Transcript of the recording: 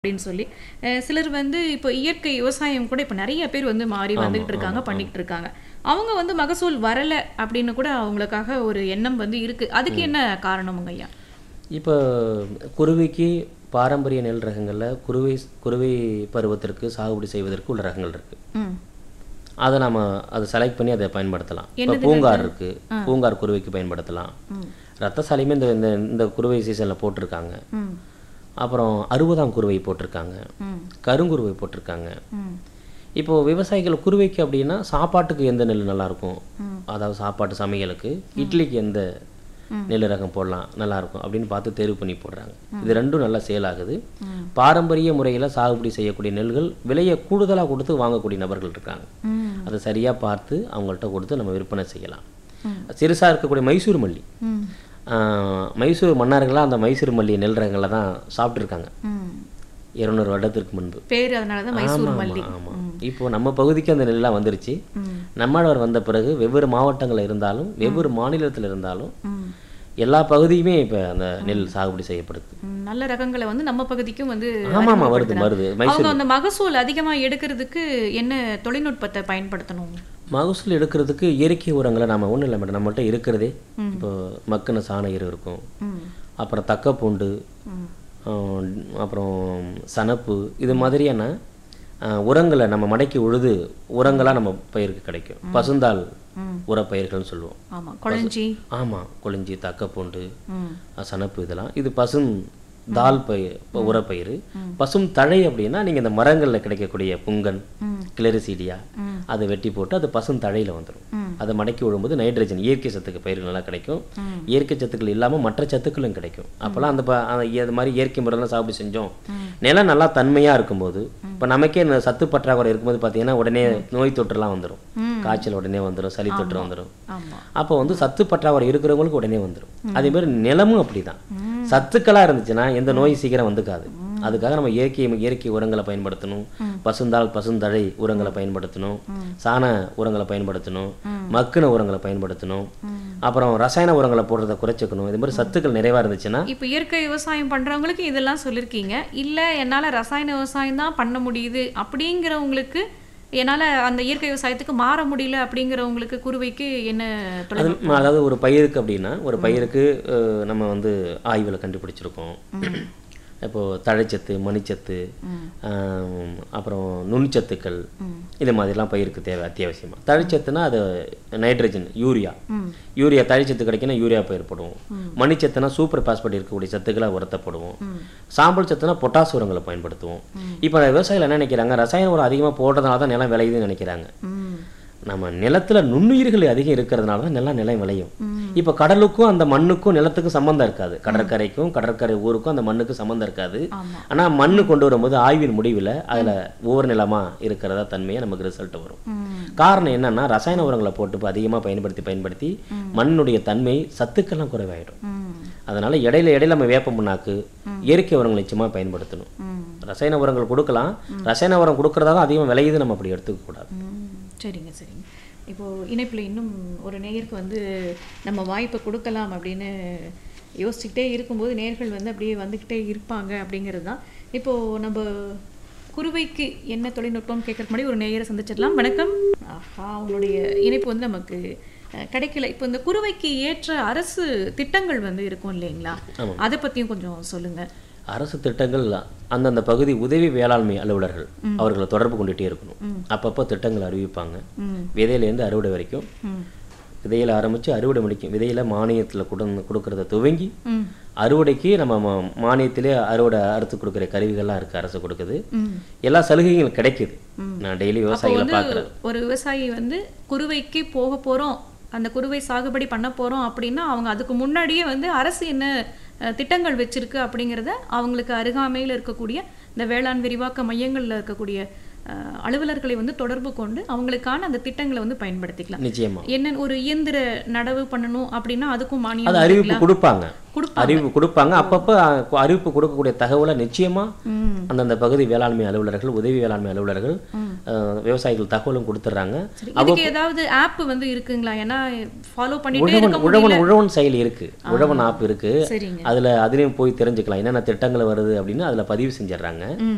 அப்படின்னு சொல்லி அஹ் சிலர் வந்து இப்போ இயற்கை விவசாயம் கூட இப்போ நிறைய பேர் வந்து மாறி வந்துகிட்டு இருக்காங்க பண்ணிக்கிட்டு இருக்காங்க அவங்க வந்து மகசூல் வரல அப்படின்னு கூட அவங்களுக்காக ஒரு எண்ணம் வந்து இருக்கு அதுக்கு என்ன காரணமுங்க ஐயா இப்போ குருவிக்கு பாரம்பரிய நெல் ரகங்களில் குருவை குருவை பருவத்திற்கு சாகுபடி செய்வதற்கு உள்ள ரகங்கள் இருக்குது ம் அதை நம்ம அதை செலக்ட் பண்ணி அதை பயன்படுத்தலாம் இப்போ என்னது பூங்கார் இருக்குது பூங்கார் குருவிக்கு பயன்படுத்தலாம் ம். ரத்தசாலியுமே இந்த இந்த இந்த குருவை சீசனில் போட்டிருக்காங்க ம் அப்புறம் அறுபதாம் குருவை போட்டிருக்காங்க ம் கருங்குருவை போட்டிருக்காங்க ம் இப்போ விவசாயிகள் குருவைக்கு அப்படின்னா சாப்பாட்டுக்கு எந்த நெல் நல்லா இருக்கும் அதாவது சாப்பாட்டு சமையலுக்கு இட்லிக்கு எந்த நெல் ரகம் போடலாம் நல்லா இருக்கும் அப்படின்னு பார்த்து தேர்வு பண்ணி போடுறாங்க இது ரெண்டும் நல்லா சேல் ஆகுது பாரம்பரிய முறையில் சாகுபடி செய்யக்கூடிய நெல்கள் விலையை கூடுதலாக கொடுத்து வாங்கக்கூடிய நபர்கள் இருக்காங்க ம் அதை சரியாக பார்த்து அவங்கள்ட்ட கொடுத்து நம்ம விற்பனை செய்யலாம் சிறுசாக இருக்கக்கூடிய மைசூர் மல்லி ம் ஆஹ், மைசூர் மன்னர்கள்லாம் அந்த மைசூர் மல்லி நெல் ரகங்களை தான் சாப்பிட்ருக்காங்க ம் இருநூறு வருடத்திற்கு முன்பு பேர் அதனால தான் மைசூர் மல்லி ஆமா இப்போ நம்ம பகுதிக்கு அந்த நெல்லாம் வந்துருச்சு ம் நம்மாழ்வார் வந்த பிறகு வெவ்வேறு மாவட்டங்கள் இருந்தாலும் வெவ்வேறு மாநிலத்தில் இருந்தாலும் ம் எல்லா பகுதியுமே இப்போ அந்த நெல் சாகுபடி செய்யப்படுது ம், நல்ல ரகங்களை வந்து நம்ம பகுதிக்கும் வந்து ஆமா ஆமா வருது அறிமுகப்படுத்துறாங்க. வருது மைசூர் அவங்க அந்த மகசூல் அதிகமா எடுக்கிறதுக்கு என்ன தொழில்நுட்பத்தை பயன்படுத்தணும் மகசூல் எடுக்கிறதுக்கு இயற்கை உரங்களை நம்ம ஒன்றும் இல்லை மேடம் நம்மள்ட்ட இருக்கிறதே இப்போ மக்கின சாண எரு இருக்கும் ம் அப்புறம் தக்கப்பூண்டு ம் ஆஹ், அப்புறம் சனப்பு இது மாதிரியான ஆஹ், உரங்களை நம்ம மடக்கி உழுது உரங்களாக நம்ம பயிருக்கு கிடைக்கும் பசுந்தாள் ம். உரப்பயிர்கள்னு சொல்லுவோம் ஆமா குழஞ்சி ஆமாம் கொளிஞ்சி தக்கப்பூண்டு ம் அஹ் சணப்பு இதெல்லாம் இது பசும் தால் பயிர் உரப்பயிர் பசும் தழை அப்படின்னா நீங்கள் இந்த மரங்களில் கிடைக்கக்கூடிய புங்கன் ம். கிளரிசீடியா ம். அதை வெட்டி போட்டு அது பசும் தழையில் வந்துடும் ம். அதை மடக்கி விடும்போது நைட்ரஜன் இயற்கை சத்துக்கு பயிர்கள் நல்லா கிடைக்கும் ம். இயற்கை சத்துக்கள் இல்லாமல் மற்ற சத்துக்களும் கிடைக்கும் அப்போல்லாம் அந்த ப- அந்த இது மாதிரி இயற்கை முறையில் சாப்பிட்டு செஞ்சோம் நிலம் நல்லா தன்மையாக இருக்கும்போது இப்போ நமக்கே இந்த சத்து பற்றாக்குறை இருக்கும்போது பார்த்தீங்கன்னா உடனே நோய் தொற்றுலாம் வந்துடும் ம். காய்ச்சல் உடனே வந்துடும் சளி தொற்று வந்துடும் ஆமா அப்போ வந்து சத்து பற்றாக்குறை இருக்கிறவங்களுக்கு உடனே வந்துடும் அதே மாதிரி நிலமும் அப்படிதான் சத்துக்களா இருந்துச்சுன்னா எந்த நோய் சீக்கிரம் வந்துக்காது அதுக்காக நம்ம இயற்கை இயற்கை உரங்களை பயன்படுத்தணும் பசுந்தாள் பசுந்தழை உரங்களை பயன்படுத்தணும் சாண உரங்களை பயன்படுத்தணும் மக்குன உரங்களை பயன்படுத்தணும் அப்புறம் ரசாயன உரங்களை போடுறதை குறைச்சிக்கணும் இது மாதிரி சத்துக்கள் நிறைவா இருந்துச்சுன்னா இப்போ இயற்கை விவசாயம் பண்றவங்களுக்கு இதெல்லாம் சொல்லியிருக்கீங்க இல்ல என்னால ரசாயன விவசாயம் தான் பண்ண முடியுது அப்படிங்கிறவங்களுக்கு என்னால அந்த இயற்கை விவசாயத்துக்கு மாற முடியல அப்படிங்கிறவங்களுக்கு குருவைக்கு என்ன தொழில் அது அதாவது ஒரு பயிருக்கு அப்படின்னா ஒரு பயிருக்கு அஹ், நம்ம வந்து ஆய்வில் கண்டுபிடிச்சிருக்கோம் இப்போ தழைச்சத்து மணிச்சத்து ஆம், அப்புறம் நுண்சத்துக்கள் இது மாதிரிலாம் பயிருக்கு தேவை அத்தியாவசியமா தழைச்சத்துனா அது நைட்ரஜன் யூரியா யூரியா தழைச்சத்து கிடைக்குன்னா யூரியா பயிர் போடுவோம் மணிச்சத்துனா சூப்பர் பாஸ்பேட் இருக்கக்கூடிய சத்துக்களை உரத்தை போடுவோம் சாம்பல் சத்துனா பொட்டாஸ் உரங்களை பயன்படுத்துவோம் இப்போ விவசாயிகள் என்ன நினைக்கிறாங்க ரசாயன உரம் அதிகமாக போடுறதுனால தான் நிலம் விளையுதுன்னு நினைக்கிறாங்க ம் நம்ம நிலத்துல நுண்ணுயிர்கள் அதிகம் இருக்கிறதுனால தான் நிலம் நிலம் விளையும் இப்போ கடலுக்கும் அந்த மண்ணுக்கும் நிலத்துக்கும் சம்மந்தம் இருக்காது கடற்கரைக்கும் கடற்கரை ஊருக்கும் அந்த மண்ணுக்கு சம்மந்தம் இருக்காது ஆமா ஆனா மண்ணு கொண்டு வரும்போது ஆய்வின் முடிவில் அதுல ஒவ்வொரு நிலமா இருக்கிறதா தன்மையை நமக்கு ரிசல்ட் வரும் ம் காரணம் என்னன்னா ரசாயன உரங்களை போட்டு இப்ப அதிகமா பயன்படுத்தி பயன்படுத்தி மண்ணுடைய தன்மை சத்துக்கெல்லாம் குறைவாயிடும் ம் அதனால இடையில இடையில நம்ம வேப்ப புண்ணாக்கு இயற்கை உரங்களை நிச்சயமா பயன்படுத்தணும் ம் ரசாயன உரங்கள் கொடுக்கலாம் ரசாயன உரம் கொடுக்கறதா தான் அதிகம் விளையுது நம்ம அப்படி எடுத்துக்க கூடாது ம், சரிங்க சரிங்க இப்போ இணைப்பில் இன்னும் ஒரு நேயருக்கு வந்து நம்ம வாய்ப்பை கொடுக்கலாம் அப்படின்னு யோசிச்சுக்கிட்டே இருக்கும்போது நேயர்கள் வந்து அப்படியே வந்துக்கிட்டே இருப்பாங்க அப்படிங்கிறது தான் இப்போ நம்ம குருவைக்கு என்ன தொழில்நுட்பம் கேட்கறதுக்கு முன்னாடி ஒரு நேயரை சந்திச்சிடலாம் வணக்கம் ஆஹா அவங்களுடைய இணைப்பு வந்து நமக்கு அஹ், கிடைக்கல இப்போ இந்த குருவைக்கு ஏற்ற அரசு திட்டங்கள் வந்து இருக்கும் இல்லைங்களா அதை பற்றியும் கொஞ்சம் சொல்லுங்க அரசு திட்டங்கள் அந்தந்த பகுதி உதவி வேளாண்மை அலுவலர்கள் அவர்களை தொடர்பு கொண்டுட்டே இருக்கணும் அப்பப்போ திட்டங்கள் அறிவிப்பாங்க ம் விதையிலேருந்து அறுவடை வரைக்கும் ம் விதையில ஆரம்பிச்சு அறுவடை முடிக்கும் விதையில மானியத்தில் கொடு கொடுக்கறத துவங்கி ம் அறுவடைக்கு நம்ம மா- மானியத்திலே அறுவடை அறுத்து கொடுக்குற கருவிகள்லாம் இருக்கு அரசு கொடுக்குது ம் எல்லா சலுகைகளும் கிடைக்குது நான் டெய்லி விவசாயிகளை வந்து பார்க்குறேன் ஒரு விவசாயி வந்து குருவைக்கு போக போறோம் அந்த குருவை சாகுபடி பண்ண போறோம் அப்படின்னா அவங்க அதுக்கு முன்னாடியே வந்து அரசு என்ன அஹ், திட்டங்கள் வச்சிருக்கு அப்படிங்கிறத அவங்களுக்கு அருகாமையில் இருக்கக்கூடிய இந்த வேளாண் விரிவாக்க மையங்கள்ல இருக்கக்கூடிய அஹ், அலுவலர்களை வந்து தொடர்பு கொண்டு அவங்களுக்கான அந்த திட்டங்களை வந்து பயன்படுத்திக்கலாம் நிச்சயமா என்ன ஒரு இயந்திர நடவு பண்ணணும் அப்படின்னா அதுக்கும் அது மானியம் அறிவிப்பு இருக்குங்களா? கொடுப்பாங்க கொடுப்பாங்க. அறிவிப்பு கொடுப்பாங்க அப்பப்போ அ- அறிவிப்பு கொடுக்கக்கூடிய தகவலை நிச்சயமா ம் அந்தந்த பகுதி வேளாண்மை அலுவலர்கள் உதவி வேளாண்மை அலுவலர்கள் அஹ், விவசாயிகள் தகவலும் கொடுத்துட்றாங்க சரி இதுக்கு ஏதாவது ஆப் வந்து இருக்குங்களா ஏன்னா ஃபாலோ பண்ணிட்டே உழவன் இருக்க உழவன் முடியல உழவன் செயலி இருக்கு உழவன் ஆப் இருக்கு சரிங்க அதுல அதுலயும் போய் தெரிஞ்சுக்கலாம் என்னென்ன திட்டங்கள் வருது அப்படின்னு அதுல பதிவு செஞ்சிடுறாங்க ம்